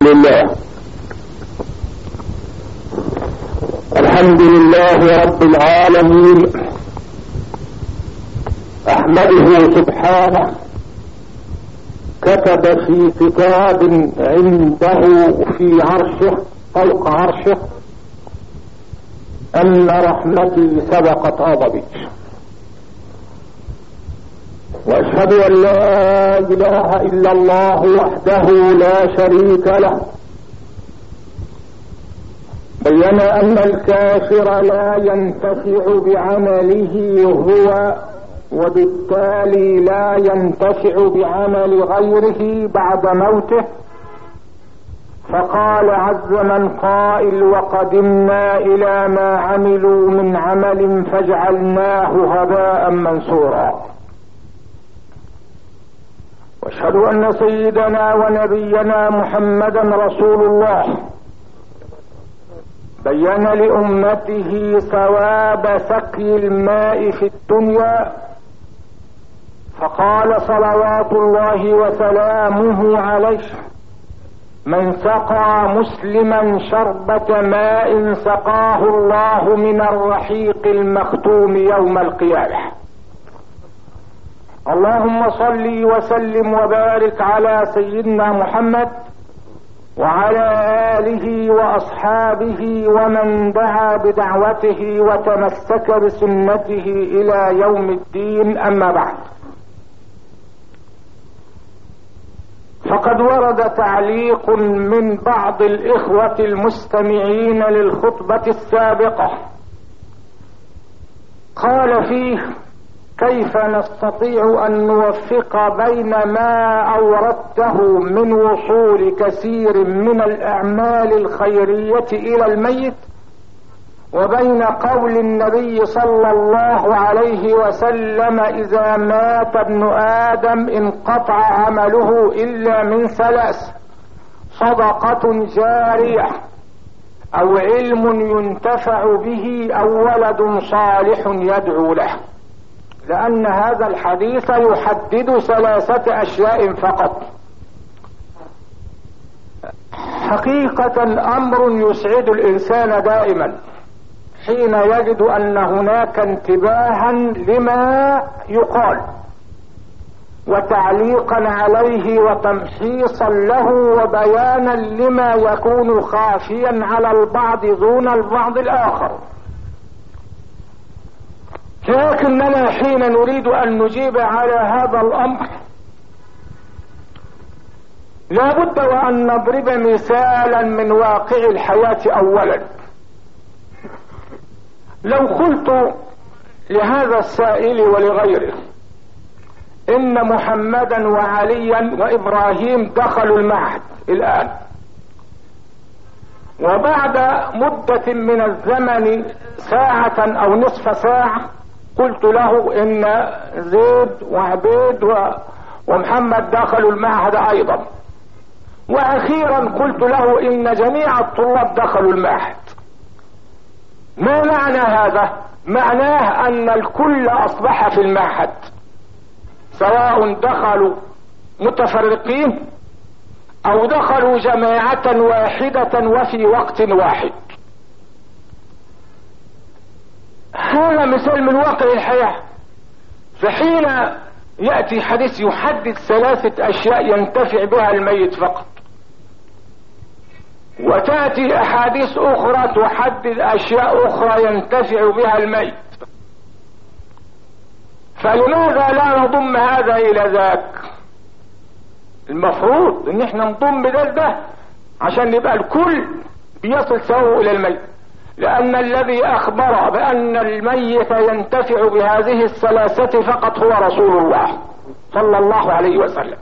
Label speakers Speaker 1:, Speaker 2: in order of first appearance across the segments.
Speaker 1: لله الحمد لله رب العالمين احمده سبحانه كتب في كتاب عنده في عرشه فوق عرشه ان رحمتي سبقت غضبي واشهد ان لا اله الا الله وحده لا شريك له بين ان الكافر لا ينتفع بعمله هو وبالتالي لا ينتفع بعمل غيره بعد موته فقال عز من قائل وقدمنا الى ما عملوا من عمل فجعلناه هباء منثورا واشهد ان سيدنا ونبينا محمدا رسول الله بين لامته ثواب سقي الماء في الدنيا فقال صلوات الله وسلامه عليه من سقى مسلما شربة ماء سقاه الله من الرحيق المختوم يوم القيامة اللهم صل وسلم وبارك على سيدنا محمد وعلى آله وأصحابه ومن دعا بدعوته وتمسك بسنته إلى يوم الدين أما بعد فقد ورد تعليق من بعض الإخوة المستمعين للخطبة السابقة قال فيه كيف نستطيع ان نوفق بين ما اوردته من وصول كثير من الاعمال الخيريه الى الميت وبين قول النبي صلى الله عليه وسلم اذا مات ابن ادم انقطع عمله الا من ثلاث صدقه جاريه او علم ينتفع به او ولد صالح يدعو له لأن هذا الحديث يحدد ثلاثة أشياء فقط حقيقة أمر يسعد الإنسان دائما حين يجد أن هناك انتباها لما يقال وتعليقا عليه وتمحيصا له وبيانا لما يكون خافيا على البعض دون البعض الآخر لكننا حين نريد ان نجيب على هذا الامر لا بد وان نضرب مثالا من واقع الحياة اولا لو قلت لهذا السائل ولغيره ان محمدا وعليا وابراهيم دخلوا المعهد الان وبعد مدة من الزمن ساعة او نصف ساعة قلت له ان زيد وعبيد و... ومحمد دخلوا المعهد ايضا واخيرا قلت له ان جميع الطلاب دخلوا المعهد ما معنى هذا معناه ان الكل اصبح في المعهد سواء دخلوا متفرقين او دخلوا جماعة واحدة وفي وقت واحد هذا مثال من واقع الحياة فحين يأتي حديث يحدد ثلاثة أشياء ينتفع بها الميت فقط وتأتي أحاديث أخرى تحدد أشياء أخرى ينتفع بها الميت فلماذا لا نضم هذا إلى ذاك المفروض ان احنا نضم ده ده عشان يبقى الكل بيصل سوء الى الميت لأن الذي أخبر بأن الميت ينتفع بهذه الثلاثة فقط هو رسول الله صلى الله عليه وسلم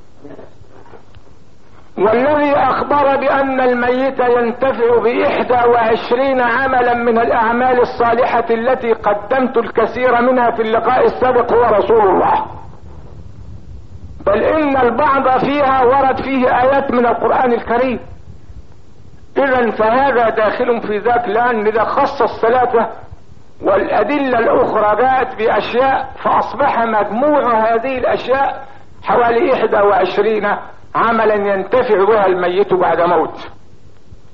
Speaker 1: والذي أخبر بأن الميت ينتفع بإحدى وعشرين عملا من الأعمال الصالحة التي قدمت الكثير منها في اللقاء السابق هو رسول الله بل إن البعض فيها ورد فيه آيات من القرآن الكريم اذا فهذا داخل في ذاك لان اذا خص الثلاثة والادلة الاخرى جاءت باشياء فاصبح مجموع هذه الاشياء حوالي احدى وعشرين عملا ينتفع بها الميت بعد موت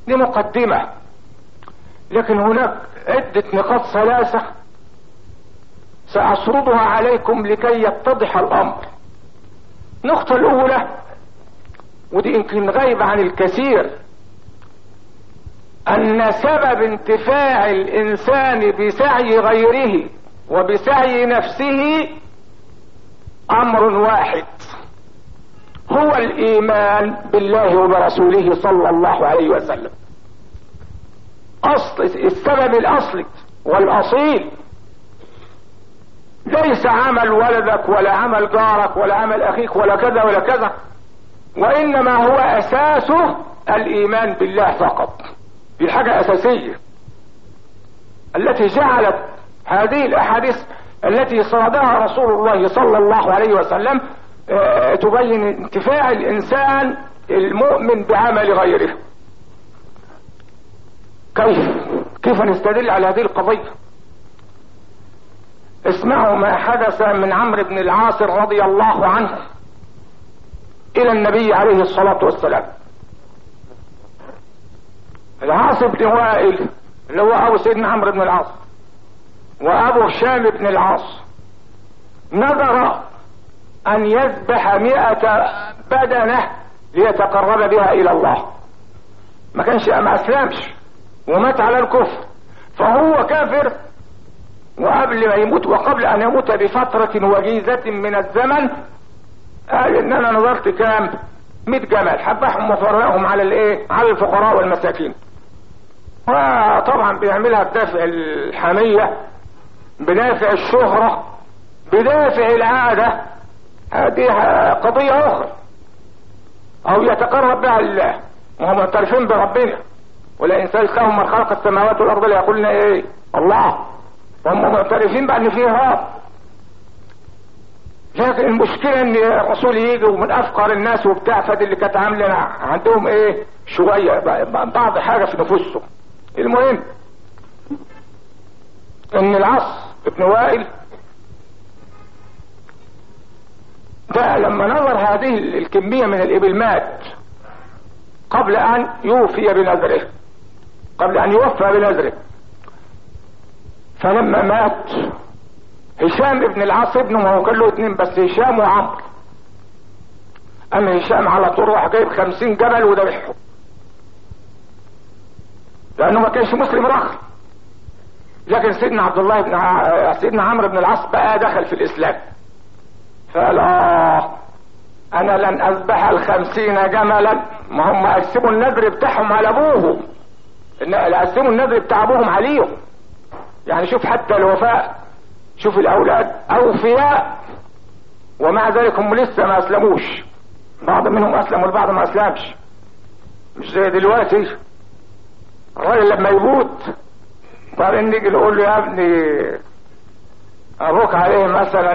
Speaker 1: دي مقدمة لكن هناك عدة نقاط ثلاثة سأسردها عليكم لكي يتضح الأمر النقطة الأولى ودي يمكن غايبة عن الكثير أن سبب انتفاع الإنسان بسعي غيره وبسعي نفسه أمر واحد هو الإيمان بالله وبرسوله صلى الله عليه وسلم أصل السبب الأصلي والأصيل ليس عمل ولدك ولا عمل جارك ولا عمل أخيك ولا كذا ولا كذا وإنما هو أساسه الإيمان بالله فقط دي حاجة أساسية التي جعلت هذه الأحاديث التي صادها رسول الله صلى الله عليه وسلم تبين انتفاع الإنسان المؤمن بعمل غيره كيف كيف نستدل على هذه القضية اسمعوا ما حدث من عمرو بن العاص رضي الله عنه الى النبي عليه الصلاة والسلام العاص بن وائل اللي هو ابو سيدنا عمرو بن العاص وابو هشام بن العاص نذر ان يذبح مئة بدنة ليتقرب بها الى الله ما كانش ما اسلمش ومات على الكفر فهو كافر وقبل ما يموت وقبل ان يموت بفترة وجيزة من الزمن قال ان انا نظرت كام 100 جمل حبهم وفرقهم على الايه على الفقراء والمساكين وطبعا بيعملها بدافع الحمية بدافع الشهرة بدافع العادة هذه قضية اخرى او يتقرب بها الله وهم معترفين بربنا ولئن سألتهم من خلق السماوات والارض ليقولن ايه الله وهم معترفين بان فيه رب لكن المشكلة ان الرسول يجي ومن افقر الناس وبتاع فدي اللي كانت عاملة عندهم ايه شوية بعض حاجة في نفوسهم المهم ان العصر ابن وائل ده لما نظر هذه الكمية من الابل مات قبل ان يوفي بنذره قبل ان يوفى بنذره فلما مات هشام ابن العاص ابنه ما هو كان له اتنين بس هشام وعمرو اما هشام على طول راح جايب خمسين جبل وذبحهم لانه ما كانش مسلم رخر لكن سيدنا عبد الله بن ع... سيدنا عمرو بن العاص بقى دخل في الاسلام فقال اه انا لن اذبح الخمسين جملا ما هم قسموا النذر بتاعهم على ابوهم ان قسموا النذر بتاع ابوهم عليهم يعني شوف حتى الوفاء شوف الاولاد اوفياء ومع ذلك هم لسه ما اسلموش بعض منهم اسلم والبعض ما اسلمش مش زي دلوقتي الراجل لما يموت بعدين نيجي نقول له يا ابني ابوك عليه مثلا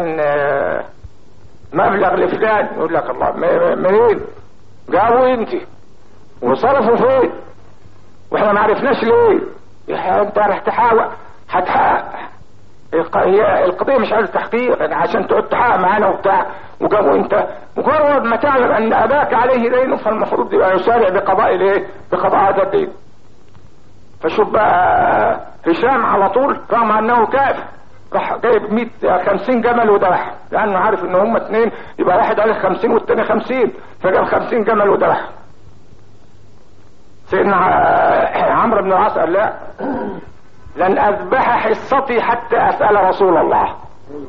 Speaker 1: مبلغ لفلان يقول لك الله منين جابوا انت وصرفوا فين واحنا ما عرفناش ليه انت راح تحاول هتحقق هي القضيه مش عايز تحقيق عشان تقعد تحقق معانا وبتاع وجابوا انت مجرد ما تعلم ان اباك عليه دين فالمفروض يبقى يسارع بقضاء الايه؟ بقضاء هذا الدين. فشوف بقى هشام على طول رغم انه كافر راح جايب 100 50 جمل وذبح لانه عارف ان هم اثنين يبقى واحد عليه 50 والثاني 50 فجاب 50 جمل وذبح. سيدنا عمرو بن العاص قال لا لن اذبح حصتي حتى اسأل رسول الله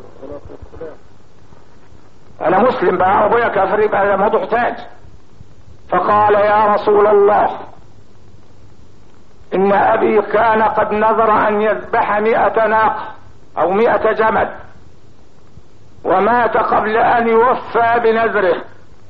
Speaker 1: انا مسلم بقى ابويا كافر يبقى ده موضوع تاني فقال يا رسول الله ان ابي كان قد نذر ان يذبح مئة ناقة او مئة جمل ومات قبل ان يوفى بنذره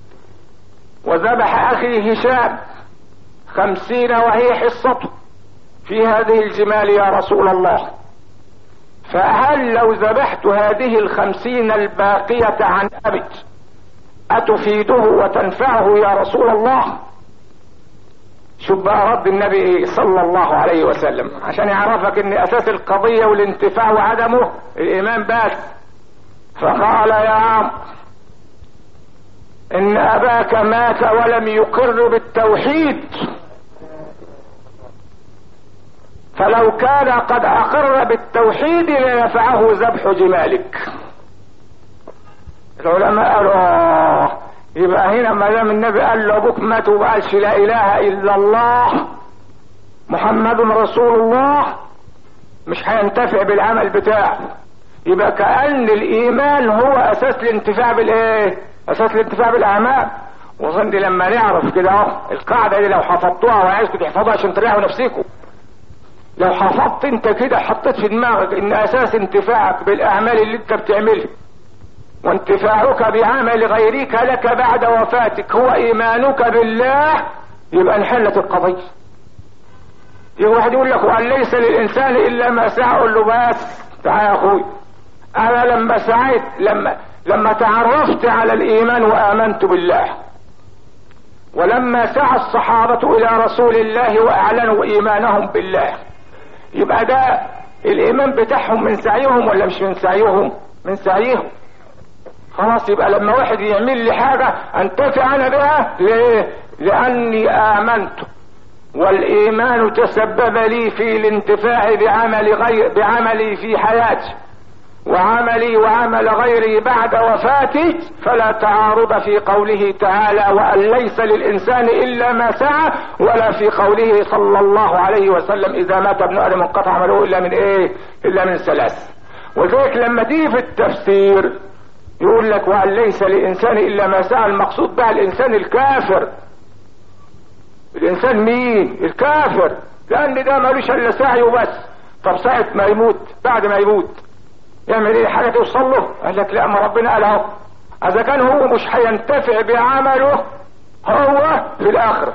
Speaker 1: وذبح اخي هشام خمسين وهي حصته في هذه الجمال يا رسول الله فهل لو ذبحت هذه الخمسين الباقية عن أبي أتفيده وتنفعه يا رسول الله شوف بقى رد النبي صلى الله عليه وسلم عشان يعرفك ان اساس القضية والانتفاع وعدمه الايمان بس فقال يا عم ان اباك مات ولم يقر بالتوحيد ولو كان قد اقر بالتوحيد لنفعه ذبح جمالك العلماء قالوا آه يبقى هنا ما دام النبي قال له ابوك مات وما قالش لا اله الا الله محمد رسول الله مش هينتفع بالعمل بتاعه يبقى كأن الإيمان هو أساس الانتفاع بالإيه؟ أساس الانتفاع بالأعمال وظن دي لما نعرف كده اهو القاعدة دي لو حفظتوها وعايزكم تحفظوها عشان تريحوا نفسكم لو حفظت انت كده حطيت في دماغك ان اساس انتفاعك بالاعمال اللي انت بتعملها وانتفاعك بعمل غيرك لك بعد وفاتك هو ايمانك بالله يبقى انحلت القضية يجي واحد يقول لك وان ليس للانسان الا ما سعى اقول له بس تعال يا اخوي انا لما سعيت لما لما تعرفت على الايمان وامنت بالله ولما سعى الصحابة الى رسول الله واعلنوا ايمانهم بالله يبقى ده الايمان بتاعهم من سعيهم ولا مش من سعيهم من سعيهم خلاص يبقى لما واحد يعمل لي حاجة انتفع انا بها ليه لاني امنت والايمان تسبب لي في الانتفاع بعمل غير بعملي في حياتي وعملي وعمل غيري بعد وفاتي فلا تعارض في قوله تعالى وان ليس للانسان الا ما سعى ولا في قوله صلى الله عليه وسلم اذا مات ابن ادم انقطع عمله الا من ايه الا من ثلاث وذلك لما تيجي في التفسير يقول لك وان ليس للانسان الا ما سعى المقصود بها الانسان الكافر الانسان مين الكافر لان ده ملوش الا سعيه بس طب ساعة ما يموت بعد ما يموت يعمل ايه حاجة توصل له قال لك لا ما ربنا قال اهو اذا كان هو مش هينتفع بعمله هو في الاخرة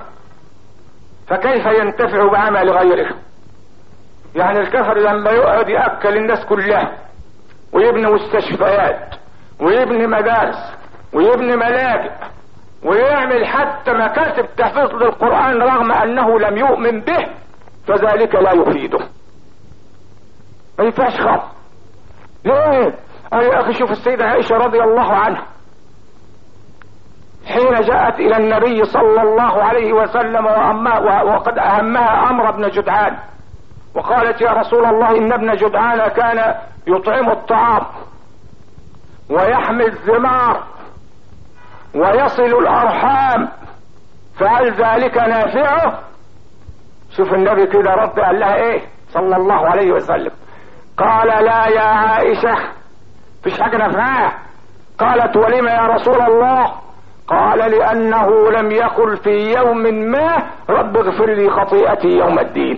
Speaker 1: فكيف ينتفع بعمل غيره يعني الكفر لما يقعد يأكل الناس كلها ويبني مستشفيات ويبني مدارس ويبني ملاجئ ويعمل حتى مكاتب تحفيظ للقرآن رغم أنه لم يؤمن به فذلك لا يفيده ما ينفعش خالص ليه؟ قال يا أخي شوف السيدة عائشة رضي الله عنها حين جاءت إلى النبي صلى الله عليه وسلم وقد أهمها أمر ابن جدعان وقالت يا رسول الله إن ابن جدعان كان يطعم الطعام ويحمي الثمار ويصل الارحام فهل ذلك نافعه شوف النبي كده رد قال لها ايه صلى الله عليه وسلم قال لا يا عائشة فيش حاجة نافعاه قالت ولم يا رسول الله قال لأنه لم يقل في يوم ما رب اغفر لي خطيئتي يوم الدين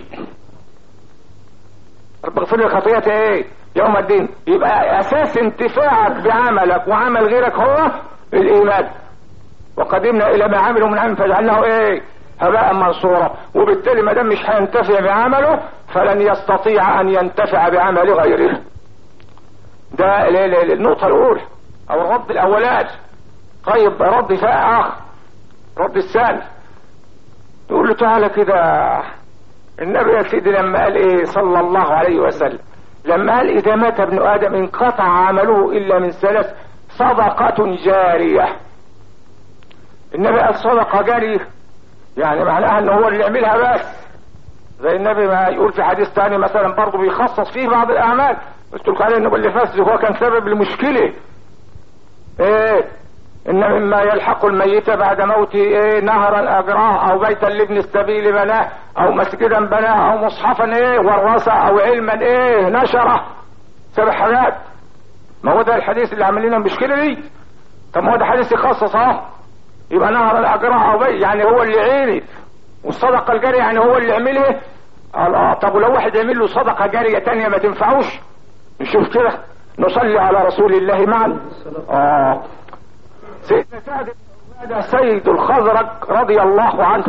Speaker 1: رب اغفر لي خطيئتي ايه يوم الدين يبقى اساس انتفاعك بعملك وعمل غيرك هو الايمان وقدمنا الى ما عملوا من عمل فجعلناه ايه هباء منصورا وبالتالي ما دام مش هينتفع بعمله فلن يستطيع ان ينتفع بعمل غيره ده النقطة الاولى او الرد الاولاني طيب رد فاء اخر رد الثاني تقول له تعالى كده النبي يا سيدي لما قال ايه صلى الله عليه وسلم لما قال اذا مات ابن ادم انقطع عمله الا من ثلاث صدقة جارية النبي قال صدقة جارية يعني معناها ان هو اللي يعملها بس زي النبي ما يقول في حديث تاني مثلا برضه بيخصص فيه بعض الاعمال قلت لكم عليه النبي اللي فاسد هو كان سبب المشكلة ايه ان مما يلحق الميت بعد موته ايه نهرا اجراه او بيتا لابن السبيل بناه او مسجدا بناه او مصحفا ايه ورثه او علما ايه نشره سبع حاجات ما هو ده الحديث اللي عامل لنا المشكله دي طب ما هو ده حديث يخصص اهو يبقى نهر الاجراء او بي يعني هو اللي عيني والصدقه الجاريه يعني هو اللي عملها قال اه طب ولو واحد يعمل له صدقه جاريه تانية ما تنفعوش نشوف كده نصلي على رسول الله معا اه سيدنا سعد بن سيد الخزرج رضي الله عنه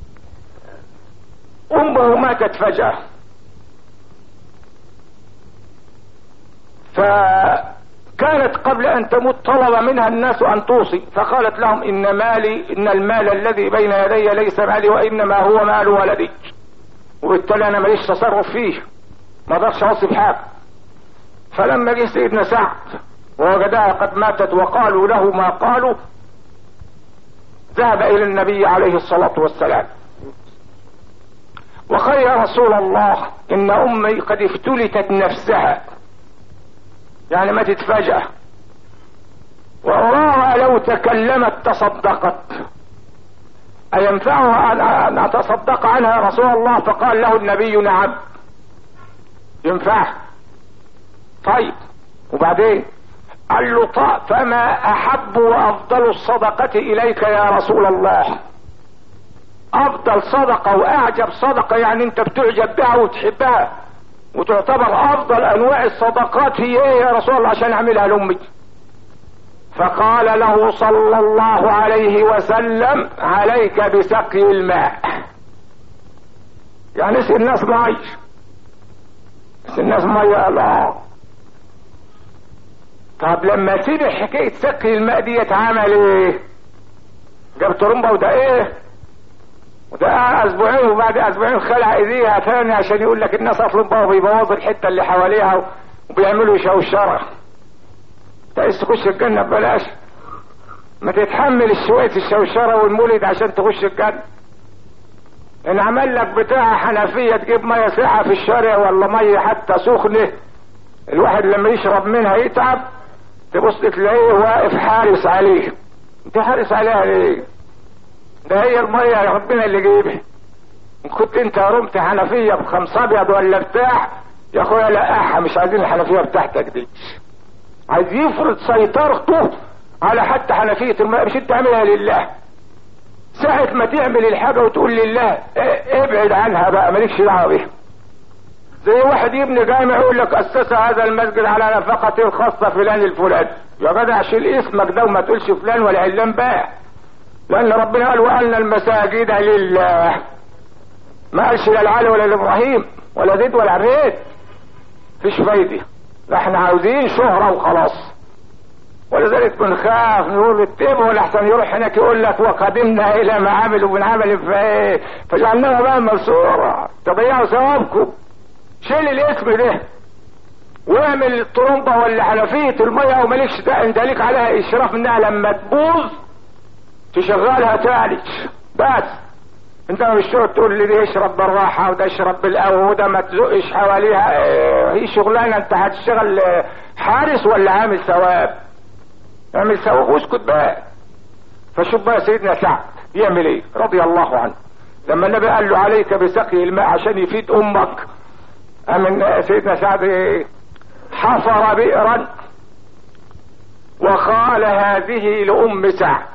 Speaker 1: امه ماتت فجاه فكانت قبل ان تموت طلب منها الناس ان توصي فقالت لهم ان مالي ان المال الذي بين يدي ليس مالي وانما هو مال ولدي وبالتالي انا ماليش تصرف فيه ما اقدرش اوصي بحاجه فلما جه سيدنا سعد ووجدها قد ماتت وقالوا له ما قالوا ذهب الى النبي عليه الصلاه والسلام خير يا رسول الله ان امي قد افتلتت نفسها يعني ما تتفاجأ وأراها لو تكلمت تصدقت أينفعها أن أتصدق عنها يا رسول الله فقال له النبي نعم ينفع طيب وبعدين قال له طيب فما أحب وأفضل الصدقة إليك يا رسول الله أفضل صدقة وأعجب صدقة يعني أنت بتعجب بها وتحبها وتعتبر أفضل أنواع الصدقات هي إيه يا رسول الله عشان أعملها لأمي فقال له صلى الله عليه وسلم عليك بسقي الماء يعني اسقي الناس مي اسقي الناس مي لا طب لما سمع حكاية سقي الماء دي اتعمل ايه جاب ترمبة وده ايه وده اسبوعين وبعد اسبوعين خلع ايديها تاني عشان يقول لك الناس اصلا بقوا بيبوظوا الحتة اللي حواليها وبيعملوا شوشرة عايز تخش الجنة ببلاش ما تتحمل شوية الشوشرة والمولد عشان تخش الجنة ان عمل لك بتاع حنفية تجيب مية ساعة في الشارع ولا مية حتى سخنة الواحد لما يشرب منها يتعب تبص تلاقيه واقف حارس عليه انت حارس عليها ليه ده هي المية يا ربنا اللي جايبها ان كنت انت رمت حنفية بخمس ابيض ولا بتاع يا اخويا لا مش عايزين الحنفية بتاعتك دي عايز يفرض سيطرته على حتى حنفية الماء مش انت عاملها لله ساعة ما تعمل الحاجة وتقول لله ابعد عنها بقى مالكش دعوة بيها زي واحد يبني جامع يقول لك اسس هذا المسجد على نفقة خاصة فلان الفلان يا جدع شيل اسمك ده وما تقولش فلان ولا علان بقى لان ربنا قال وان المساجد لله ما قالش لا العلي ولا لابراهيم ولا زيد ولا عبيد فيش فايده لا احنا عاوزين شهرة وخلاص ولذلك بنخاف نقول اتبعوا لحسن يروح هناك يقول لك وقدمنا الى ما عملوا من عمل فايه فجعلناها بقى منصورة تضيعوا ثوابكم شيل الاسم ده واعمل الطرمبة ولا حنفية المية ومالكش انت ليك عليها اشراف انها لما تبوظ تشغلها تاني بس انت مش تقعد تقول لي دي اشرب بالراحه وده اشرب بالقهوه وده ما تزقش حواليها اه هي شغلانه انت هتشتغل حارس ولا عامل ثواب اعمل ثواب واسكت بقى فشوف بقى سيدنا سعد يعمل ايه رضي الله عنه لما النبي قال له عليك بسقي الماء عشان يفيد امك امن سيدنا سعد ايه حفر بئرا وقال هذه لام سعد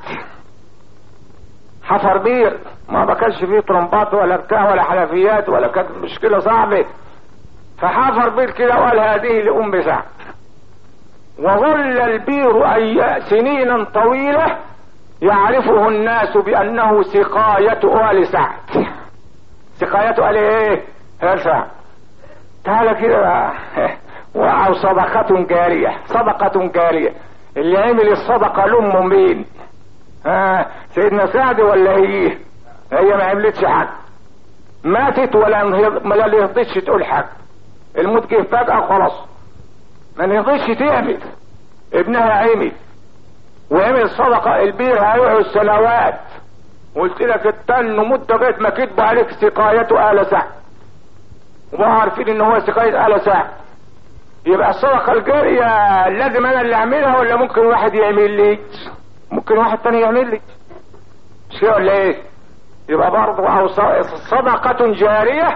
Speaker 1: حفر بير ما ما كانش فيه طرمبات ولا بتاع ولا حنفيات ولا كانت مشكله صعبه فحفر بير كده وقال هذه لام سعد وظل البير أي سنينا طويلة يعرفه الناس بأنه سقاية آل سعد سقاية آل ايه؟ آل سعد تعالى كده أو صدقة جارية صدقة جارية اللي عمل الصدقة لأمه مين؟ ها سيدنا سعد ولا هي؟ هي ما عملتش حاجة ماتت ولا ما يرضيش تقول حاجة الموت جه فجأة خلاص ما يرضيش تعمل ابنها عمل وعمل صدقة البير هيقعد سنوات قلت لك التن مدة لغاية ما كتبوا عليك سقايته آل سعد وما عارفين ان هو سقاية آل سعد يبقى الصدقة الجارية لازم انا اللي اعملها ولا ممكن واحد يعمل لي ممكن واحد تاني يعمل لي مش كده ولا ايه يبقى برضه او صدقة جارية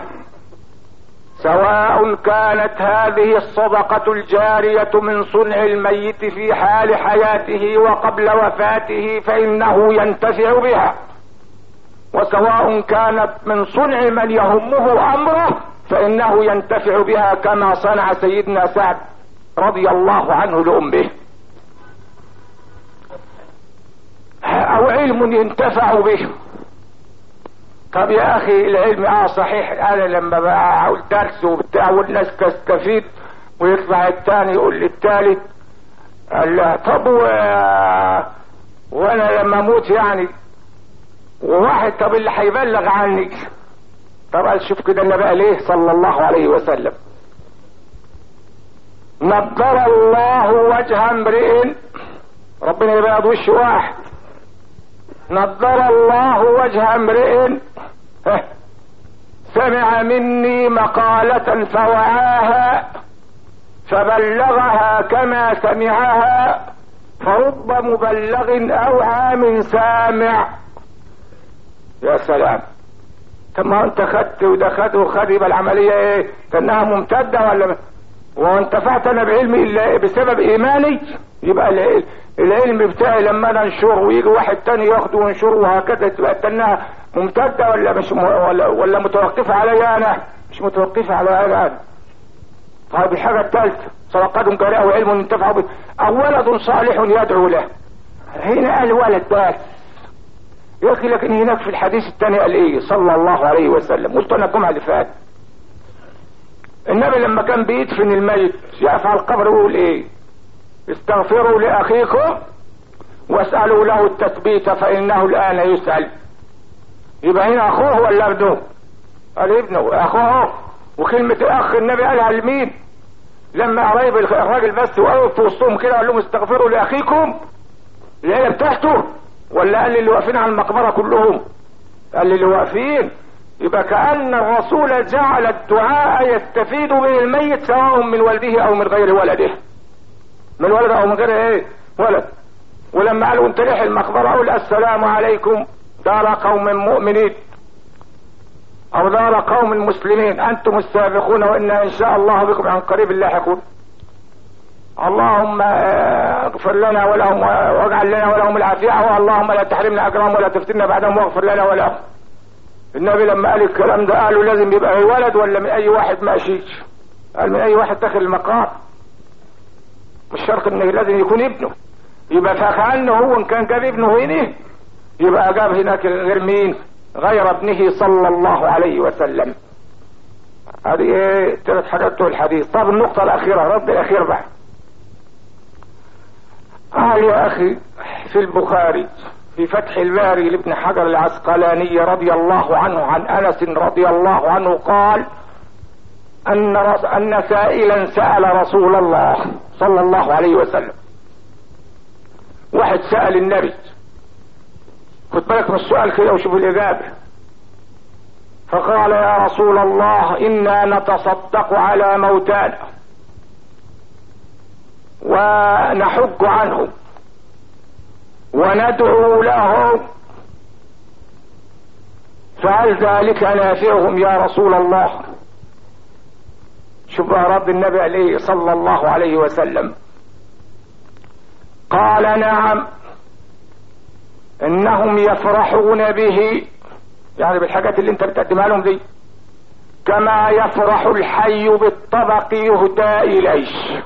Speaker 1: سواء كانت هذه الصدقة الجارية من صنع الميت في حال حياته وقبل وفاته فإنه ينتفع بها وسواء كانت من صنع من يهمه أمره فإنه ينتفع بها كما صنع سيدنا سعد رضي الله عنه لأمه أو علم ينتفع به طب يا اخي العلم اه صحيح انا لما بقى اقول درس وبتاع والناس تستفيد ويطلع التاني يقول للتالت قال طب و... وانا لما اموت يعني وواحد طب اللي هيبلغ عني طب قال شوف كده النبي قال ايه صلى الله عليه وسلم نضر الله وجه امرئ ربنا يبيض وش واحد نضر الله وجه امرئ سمع مني مقالة فوعاها فبلغها كما سمعها فرب مبلغ اوعى من سامع يا سلام طب ما انت خدت وده خد وخد يبقى العمليه ايه؟ كانها ممتده ولا وانتفعت انا بعلمي الا بسبب ايماني يبقى العلم بتاعي لما انا انشره ويجي واحد تاني ياخده وينشره وهكذا تبقى كانها ممتده ولا مش م... ولا ولا متوقفه عليا انا مش متوقفه على انا طيب الحاجه الثالثه صدقات جاريه وعلم ينتفع به او ولد صالح يدعو له هنا قال ولد بس يا اخي لكن هناك في الحديث الثاني قال ايه صلى الله عليه وسلم قلت انا الجمعه اللي فاتت النبي لما كان بيدفن الميت يقف على القبر ويقول ايه استغفروا لاخيكم واسألوا له التثبيت فانه الان يسأل يبقى هنا اخوه ولا ابنه قال ابنه اخوه وكلمة اخ النبي قالها لمين لما قريب الراجل بس وقف في وسطهم كده قال لهم استغفروا لاخيكم العيله بتاعته ولا قال اللي واقفين على المقبره كلهم قال اللي واقفين يبقى كأن الرسول جعل الدعاء يستفيد به الميت سواء من والده او من غير ولده من ولد او من غير ايه ولد ولما قالوا انت ريح المقبرة قول السلام عليكم دار قوم مؤمنين او دار قوم مسلمين انتم السابقون وانا ان شاء الله بكم عن قريب لاحقون اللهم اغفر لنا ولهم واجعل لنا ولهم العافية اللهم لا تحرمنا اجرهم ولا تفتنا بعدهم واغفر لنا ولهم النبي لما قال الكلام ده قالوا لازم يبقى ولد ولا من اي واحد ماشيش قال من اي واحد داخل المقام مش شرط انه لازم يكون ابنه يبقى فكأنه هو ان كان جاب ابنه هنا يبقى جاب هناك غير مين غير ابنه صلى الله عليه وسلم هذه ايه ثلاث حاجات بتوع الحديث طب النقطة الأخيرة رد الأخير بقى قال يا أخي في البخاري في فتح الباري لابن حجر العسقلاني رضي الله عنه عن أنس رضي الله عنه قال أن رس أن سائلا سأل رسول الله صلى الله عليه وسلم واحد سأل النبي خد بالك من السؤال كده وشوف الإجابة فقال يا رسول الله إنا نتصدق على موتانا ونحج عنهم وندعو لهم فهل ذلك نافعهم يا رسول الله شوف رد النبي عليه صلى الله عليه وسلم قال نعم انهم يفرحون به يعني بالحاجات اللي انت بتقدمها لهم دي كما يفرح الحي بالطبق يهدى اليه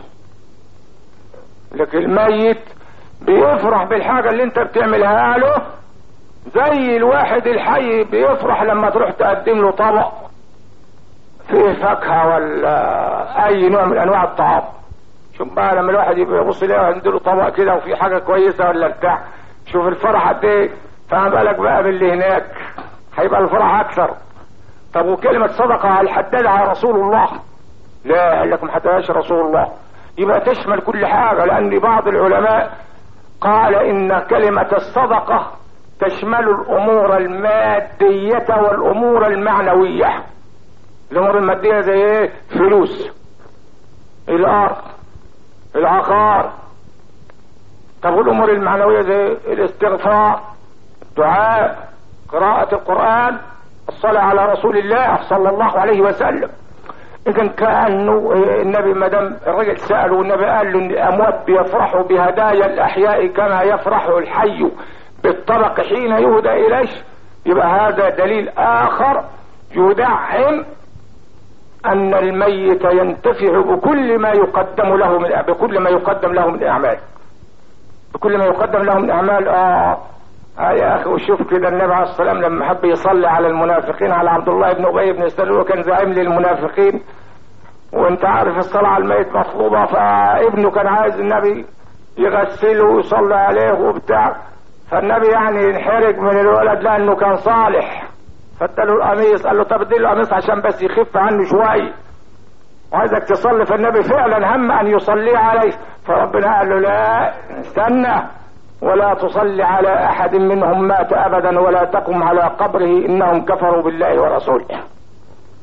Speaker 1: لكن الميت بيفرح بالحاجة اللي انت بتعملها له زي الواحد الحي بيفرح لما تروح تقدم له طبق فيه فاكهة ولا اي نوع من انواع الطعام شوف بقى لما الواحد يبقى يبص ليه عنده طبق كده وفي حاجة كويسة ولا بتاع شوف الفرح قد ايه فما بالك بقى باللي هناك هيبقى الفرح اكثر طب وكلمة صدقة هل حددها رسول الله لا قال لك ما حددهاش رسول الله يبقى تشمل كل حاجة لان بعض العلماء قال ان كلمة الصدقة تشمل الامور المادية والامور المعنوية الامور المادية زي ايه فلوس الارض العقار طب والامور المعنوية زي الاستغفار الدعاء قراءة القرآن الصلاة على رسول الله صلى الله عليه وسلم اذا كانه النبي ما دام الرجل ساله والنبي قال له ان الاموات بيفرحوا بهدايا الاحياء كما يفرح الحي بالطبق حين يهدى اليه يبقى هذا دليل اخر يدعم ان الميت ينتفع بكل ما يقدم له من بكل ما يقدم له من اعمال بكل ما يقدم له من اعمال اه آه يا اخي وشوف كده النبي عليه الصلاه والسلام لما حب يصلي على المنافقين على عبد الله بن ابي بن سلول وكان زعيم للمنافقين وانت عارف الصلاه على الميت مطلوبه فابنه كان عايز النبي يغسله ويصلي عليه وبتاع فالنبي يعني ينحرج من الولد لانه كان صالح فاداله القميص قال له طب اديله القميص عشان بس يخف عنه شويه وعايزك تصلي فالنبي فعلا هم ان يصلي عليه فربنا قال له لا استنى ولا تصلي على احد منهم مات ابدا ولا تقم على قبره انهم كفروا بالله ورسوله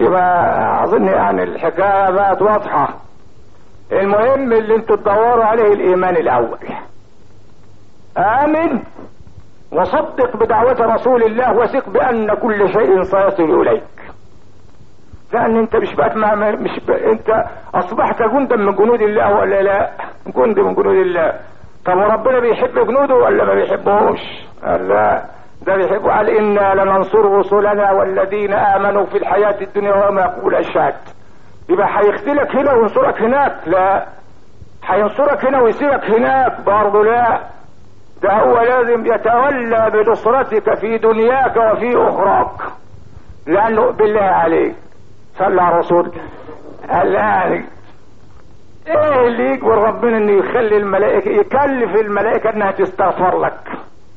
Speaker 1: يبقى اظن يعني الحكايه بقت واضحه المهم اللي انتوا تدوروا عليه الايمان الاول امن وصدق بدعوة رسول الله وثق بان كل شيء سيصل اليك لان انت مش بقى مش بقى انت اصبحت جندا من جنود الله ولا لا جند من جنود الله طب وربنا بيحب جنوده ولا ما بيحبهمش قال لا ده بيحب قال انا لننصر رسلنا والذين امنوا في الحياة الدنيا وما يقول اشهد يبقى هيخذلك هنا وينصرك هناك لا هينصرك هنا ويسيبك هناك برضه لا ده هو لازم يتولى بنصرتك في دنياك وفي اخراك لانه بالله عليك صلى على رسول قال يعني ايه اللي يجبر ربنا انه يخلي الملائكة يكلف الملائكة انها تستغفر لك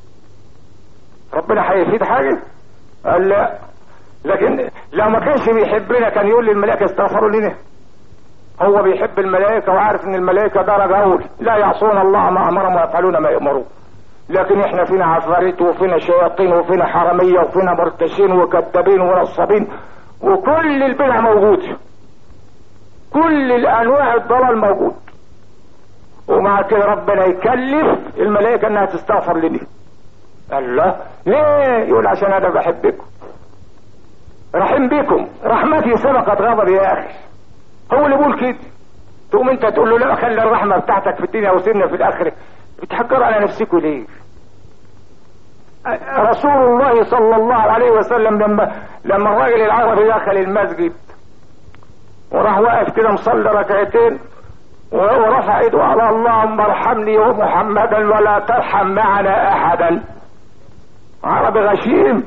Speaker 1: ربنا هيفيد حاجة قال لا لكن لو ما كانش بيحبنا كان يقول للملائكة استغفروا لنا هو بيحب الملائكة وعارف ان الملائكة درجة اول لا يعصون الله ما امرهم ويفعلون ما يؤمرون لكن احنا فينا عفاريت وفينا شياطين وفينا حرامية وفينا مرتشين وكذابين ونصابين وكل البدع موجود كل الانواع الضلال موجود ومع كده ربنا يكلف الملائكة انها تستغفر لنا الله ليه يقول عشان انا بحبكم رحم بكم رحمتي سبقت غضبي يا اخي هو اللي بيقول كده تقوم انت تقول له لا خلي الرحمه بتاعتك في الدنيا وسيبنا في الاخره بتحجروا على نفسكم ليه رسول الله صلى الله عليه وسلم لما لما الراجل العربي دخل المسجد وراح واقف كده مصلي ركعتين ورفع ايده على اللهم ارحمني ومحمدا ولا ترحم معنا احدا عربي غشيم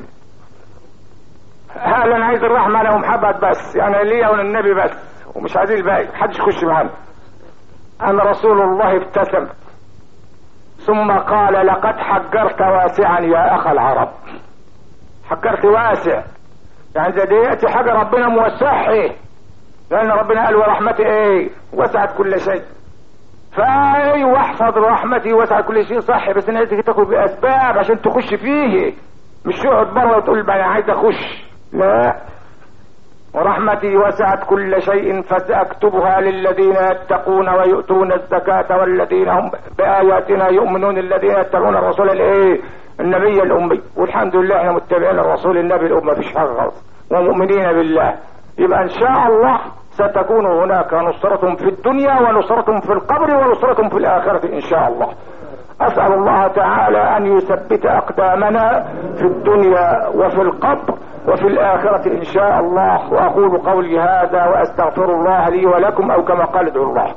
Speaker 1: هل انا عايز الرحمه انا ومحمد بس يعني ليا وللنبي بس ومش عايزين الباقي محدش يخش معانا انا رسول الله ابتسم ثم قال لقد حجرت واسعا يا اخ العرب حجرت واسع يعني ده دياتي حاجه ربنا موسعها لان ربنا قال ورحمتي ايه وسعت كل شيء فاي واحفظ رحمتي وسعت كل شيء صح بس انت تاخد باسباب عشان تخش فيه مش تقعد بره وتقول انا عايز اخش لا ورحمتي وسعت كل شيء فساكتبها للذين يتقون ويؤتون الزكاة والذين هم بآياتنا يؤمنون الذين يتبعون الرسول الايه النبي الامي والحمد لله احنا متبعين الرسول النبي الامي مفيش حاجه غلط ومؤمنين بالله يبقى ان شاء الله ستكون هناك نصرة في الدنيا ونصرة في القبر ونصرة في الآخرة إن شاء الله أسأل الله تعالى أن يثبت أقدامنا في الدنيا وفي القبر وفي الآخرة إن شاء الله وأقول قولي هذا وأستغفر الله لي ولكم أو كما قال ادعوا الله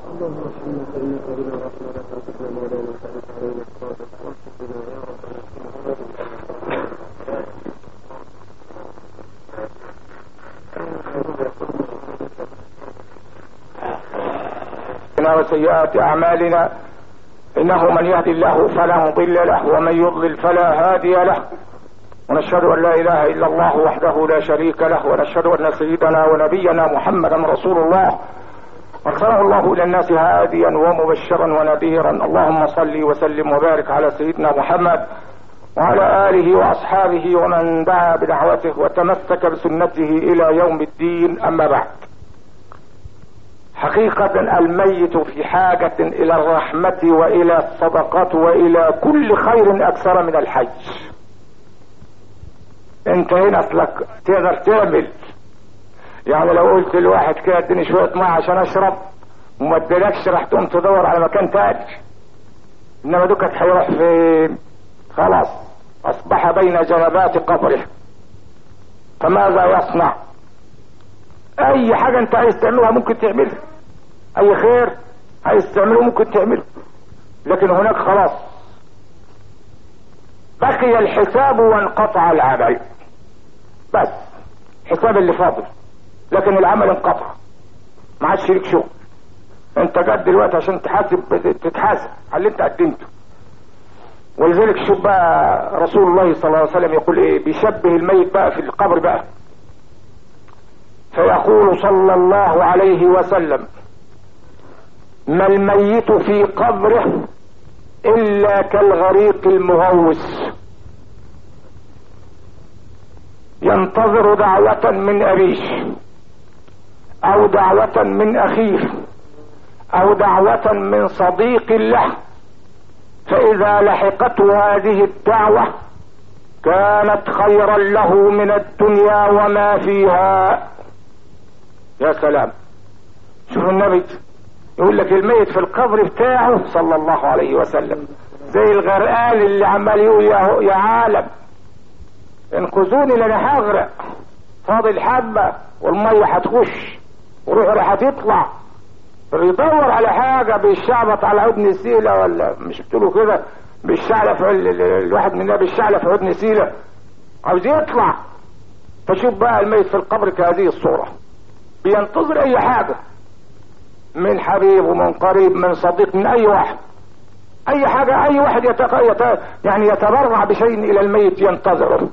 Speaker 1: وسيئات أعمالنا إنه من يهدي الله فلا مضل له ومن يضلل فلا هادي له ونشهد أن لا إله إلا الله وحده لا شريك له ونشهد أن سيدنا ونبينا محمدا رسول الله أرسله الله إلى الناس هاديا ومبشرا ونذيرا اللهم صل وسلم وبارك على سيدنا محمد وعلى آله وأصحابه ومن دعا بدعوته وتمسك بسنته إلى يوم الدين أما بعد حقيقة الميت في حاجة إلى الرحمة وإلى الصدقات وإلى كل خير أكثر من الحج انت هنا اصلك تقدر تعمل يعني لو قلت لواحد كده اديني شوية ماء عشان اشرب وما اديلكش راح تقوم تدور على مكان تاني انما دوكك هيروح فين خلاص اصبح بين جنبات قبره فماذا يصنع اي حاجة انت عايز تعملها ممكن تعملها اي خير عايز تعمله ممكن تعمله لكن هناك خلاص بقي الحساب وانقطع العمل بس حساب اللي فاضل لكن العمل انقطع ما عادش ليك شغل انت جد دلوقتي عشان تحاسب تتحاسب على اللي انت قدمته ولذلك شوف بقى رسول الله صلى الله عليه وسلم يقول ايه بيشبه الميت بقى في القبر بقى فيقول صلى الله عليه وسلم ما الميت في قبره الا كالغريق المغوص ينتظر دعوة من ابيه او دعوة من اخيه او دعوة من صديق له فاذا لحقته هذه الدعوة كانت خيرا له من الدنيا وما فيها يا سلام شوف النبي يقول لك الميت في القبر بتاعه صلى الله عليه وسلم زي الغرقان اللي عمال يقول يا, يا عالم انقذوني لان هغرق فاضل حبة والمية هتخش وروحه هتطلع بيدور على حاجة بيشعبط على ودن سيلة ولا مش بتقولوا كده بالشعلة في الواحد مننا بالشعلة في ودن سيلة عاوز يطلع فشوف بقى الميت في القبر كهذه الصورة بينتظر اي حاجة من حبيب ومن قريب من صديق من اي واحد اي حاجة اي واحد يتق... يت... يعني يتبرع بشيء الى الميت ينتظره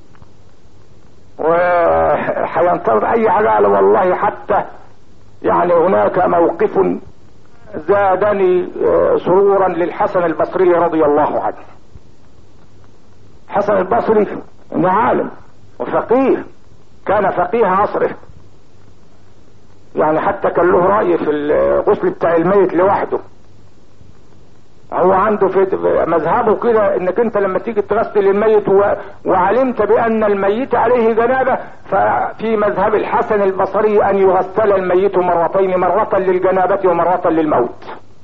Speaker 1: وحينتظر اي حاجة قال والله حتى يعني هناك موقف زادني سرورا للحسن البصري رضي الله عنه حسن البصري انه عالم وفقيه كان فقيه عصره يعني حتى كان له رأي في الغسل بتاع الميت لوحده هو عنده في مذهبه كده انك انت لما تيجي تغسل الميت و... وعلمت بان الميت عليه جنابه ففي مذهب الحسن البصري ان يغسل الميت مرتين مرة للجنابة ومرة للموت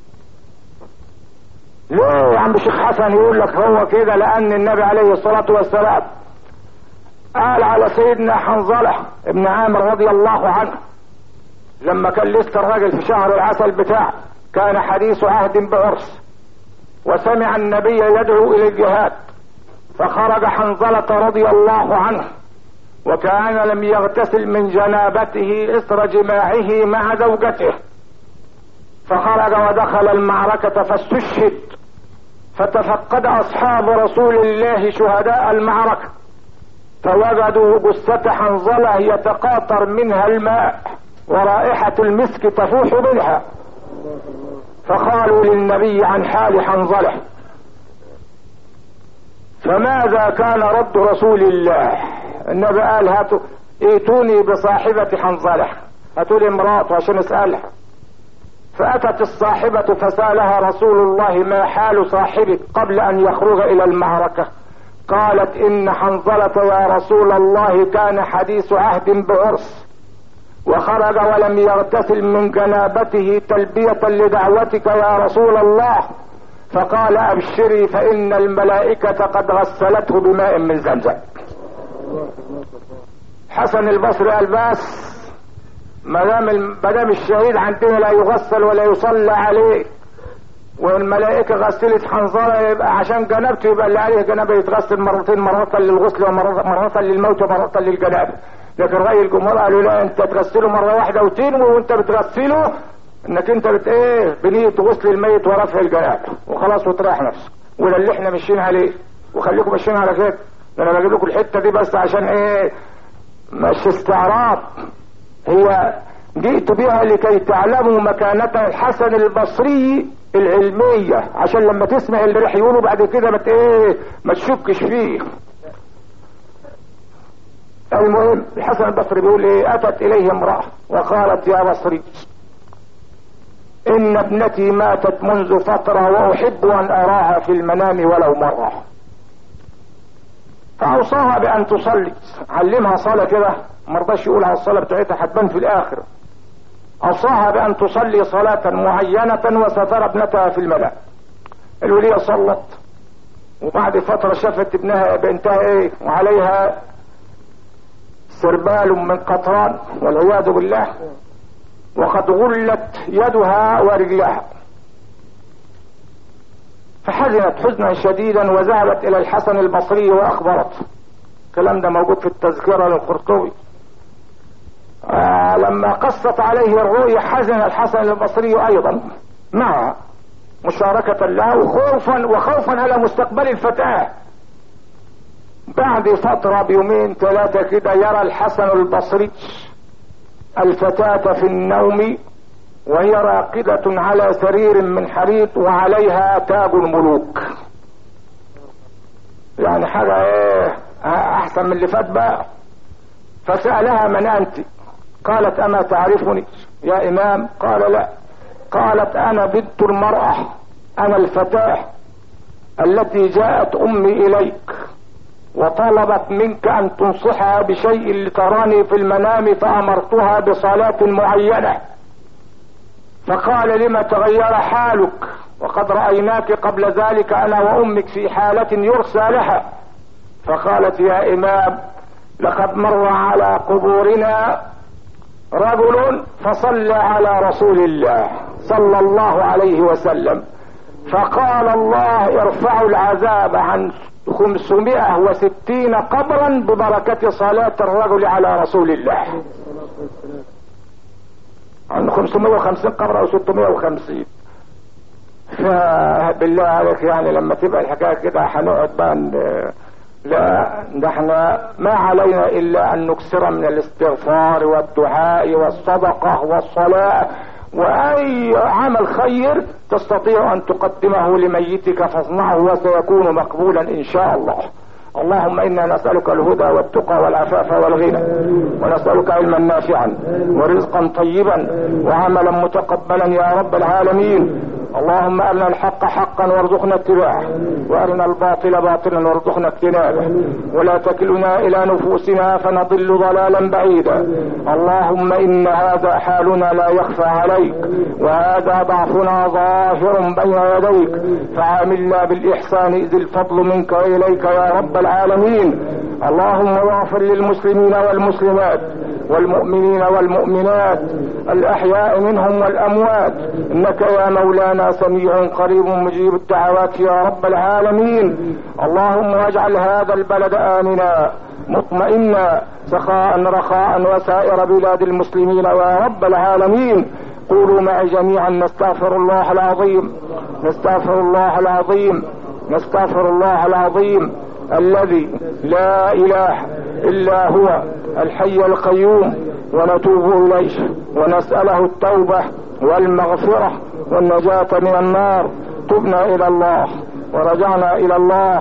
Speaker 1: ليه يا عم الشيخ حسن يقول لك هو كده لان النبي عليه الصلاة والسلام قال على سيدنا حنظلة ابن عامر رضي الله عنه لما كان لسه الراجل في شهر العسل بتاعه كان حديث عهد بعرس وسمع النبي يدعو الى الجهاد فخرج حنظلة رضي الله عنه وكان لم يغتسل من جنابته اثر جماعه مع زوجته فخرج ودخل المعركة فاستشهد فتفقد اصحاب رسول الله شهداء المعركة فوجدوا جثة حنظلة يتقاطر منها الماء ورائحة المسك تفوح منها فقالوا للنبي عن حال حنظلة فماذا كان رد رسول الله النبي قال هاتوا ائتوني بصاحبة حنظلة هاتوا لي امراته عشان اسألها فأتت الصاحبة فسألها رسول الله ما حال صاحبك قبل أن يخرج إلى المعركة قالت إن حنظلة يا رسول الله كان حديث عهد بعرس وخرج ولم يغتسل من جنابته تلبية لدعوتك يا رسول الله فقال ابشري فان الملائكة قد غسلته بماء من زمزم حسن البصري قال بس ما دام ما دام الشهيد عندنا لا يغسل ولا يصلى عليه والملائكة غسلت حنظلة يبقى عشان جنابته يبقى اللي عليه جنابه يتغسل مرتين مرة للغسل ومرة للموت ومرة للجنابة لكن رأي الجمهور قالوا لا انت تغسله مرة واحدة وتنوي وانت بتغسله انك انت بت ايه بنية غسل الميت ورفع الجنابة وخلاص وتريح نفسك وده اللي احنا ماشيين عليه وخليكم ماشيين على كده ده انا بجيب لكم الحتة دي بس عشان ايه مش استعراض هي جئت بها لكي تعلموا مكانة الحسن البصري العلمية عشان لما تسمع اللي راح يقوله بعد كده ما ايه ما تشكش فيه المهم الحسن البصري بيقول ايه اتت اليه امرأة وقالت يا بصري ان ابنتي ماتت منذ فترة واحب ان اراها في المنام ولو مرة فاوصاها بان تصلي علمها صلاة كده مرضاش يقول على الصلاة بتاعتها هتبان في الاخر اوصاها بان تصلي صلاة معينة وسترى ابنتها في المنام الولية صلت وبعد فترة شافت ابنها بنتها ايه وعليها سربال من قطران والعياذ بالله وقد غلت يدها ورجلها فحزنت حزنا شديدا وذهبت الى الحسن البصري واخبرته الكلام ده موجود في التذكرة للقرطبي آه لما قصت عليه الرؤيا حزن الحسن البصري ايضا معها مشاركة له وخوفا وخوفا على مستقبل الفتاة بعد فترة بيومين ثلاثة كده يرى الحسن البصري الفتاة في النوم وهي راقدة على سرير من حرير وعليها تاج الملوك يعني حاجة ايه احسن من اللي فات بقى فسألها من انت قالت اما تعرفني يا امام قال لا قالت انا بنت المرأة انا الفتاة التي جاءت امي اليك وطلبت منك ان تنصحها بشيء لتراني في المنام فامرتها بصلاة معينة فقال لما تغير حالك وقد رأيناك قبل ذلك انا وامك في حالة يرسى لها فقالت يا امام لقد مر على قبورنا رجل فصلى على رسول الله صلى الله عليه وسلم فقال الله ارفعوا العذاب عن خمسمائة وستين قبرا ببركة صلاة الرجل على رسول الله عن 550 قبر او 650 فبالله عليك يعني لما تبقى الحكايه كده هنقعد بقى لا ده احنا ما علينا الا ان نكثر من الاستغفار والدعاء والصدقه والصلاه واي عمل خير تستطيع ان تقدمه لميتك فاصنعه وسيكون مقبولا ان شاء الله اللهم انا نسألك الهدى والتقى والعفاف والغنى ونسألك علما نافعا ورزقا طيبا وعملا متقبلا يا رب العالمين اللهم ارنا الحق حقا وارزقنا اتباعه وارنا الباطل باطلا وارزقنا اجتنابه ولا تكلنا الى نفوسنا فنضل ضلالا بعيدا اللهم ان هذا حالنا لا يخفى عليك وهذا ضعفنا ظاهر بين يديك فعاملنا بالاحسان اذ الفضل منك واليك يا رب العالمين اللهم اغفر للمسلمين والمسلمات والمؤمنين والمؤمنات الاحياء منهم والاموات انك يا مولانا سميع قريب مجيب الدعوات يا رب العالمين اللهم اجعل هذا البلد امنا مطمئنا سخاء رخاء وسائر بلاد المسلمين يا رب العالمين قولوا معي جميعا نستغفر الله العظيم نستغفر الله العظيم نستغفر الله العظيم الذي لا اله الا هو الحي القيوم ونتوب اليه ونساله التوبه والمغفره والنجاه من النار تبنا الى الله ورجعنا الى الله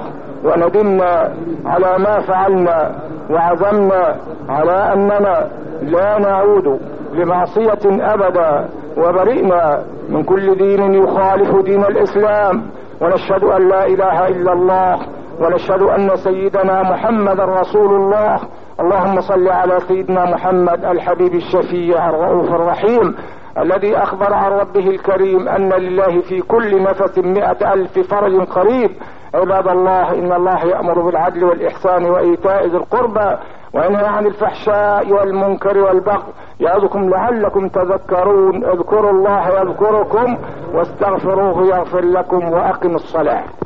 Speaker 1: وندمنا على ما فعلنا وعزمنا على اننا لا نعود لمعصيه ابدا وبرئنا من كل دين يخالف دين الاسلام ونشهد ان لا اله الا الله ونشهد ان سيدنا محمد رسول الله اللهم صل على سيدنا محمد الحبيب الشفيع الرؤوف الرحيم الذي اخبر عن ربه الكريم ان لله في كل نفس مئة الف فرج قريب عباد الله ان الله يأمر بالعدل والاحسان وايتاء ذي القربى وينهى عن الفحشاء والمنكر والبغي يعظكم لعلكم تذكرون اذكروا الله يذكركم واستغفروه يغفر لكم واقم الصلاه